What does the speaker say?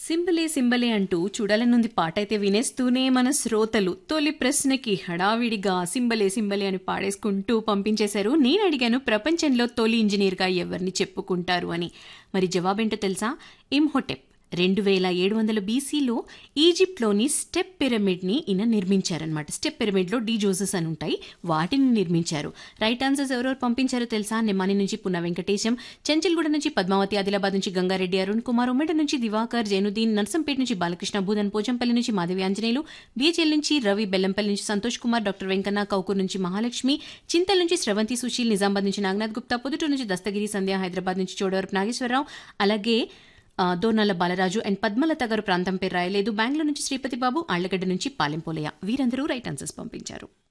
సింబలే సింబలే అంటూ చూడాలనుంది పాట అయితే వినేస్తూనే మన శ్రోతలు తొలి ప్రశ్నకి హడావిడిగా సింబలే సింబలే అని పాడేసుకుంటూ పంపించేశారు నేను అడిగాను ప్రపంచంలో తొలి ఇంజనీర్గా ఎవరిని చెప్పుకుంటారు అని మరి జవాబేంటో తెలుసా ఇమ్హోటెప్ రెండు వేల ఏడు వందల బీసీలో ఈజిప్ట్లోని స్టెప్ పిరమిడ్ని ఈయన నిర్మించారనమాట స్టెప్ పిరమిడ్లో డీ జోసెస్ అని ఉంటాయి వాటిని నిర్మించారు రైట్ ఆన్సర్స్ ఎవరెవరు పంపించారో తెలుసా నిమ్మాని నుంచి పున్న వెంకటేశం చెంచల్గూడ నుంచి పద్మావతి ఆదిలాబాద్ నుంచి గంగారెడ్డి అరుణ్ కుమార్ ఉమ్మడి నుంచి దివాకర్ జైనుద్దీన్ నర్సంపేట నుంచి బాలకృష్ణ భూదన్ పోచంపల్లి నుంచి మాధవి ఆంజనేయులు బీజేల్ నుంచి రవి బెల్లంపల్లి నుంచి సంతోష్ కుమార్ డాక్టర్ వెంకన్న కౌకూర్ నుంచి మహాలక్ష్మి చింతల్ నుంచి స్రవంతి సుశీల్ నిజామాబాద్ నుంచి నాగనాథ్ గుప్తా పొదుటూరు నుంచి దస్తగిరి సంధ్య హైదరాబాద్ నుంచి చోడవరపు నాగేశ్వరరావు అలాగే ఆ, దోర్నల్ల బాలరాజు అండ్ పద్మలత గారు ప్రాంతం పేరు రాయలేదు బెంగళూరు నుంచి శ్రీపతి బాబు ఆళ్లగడ్డ నుంచి పాలెంపోలయ్య వీరందరూ రైట్ ఆన్సర్స్ పంపించారు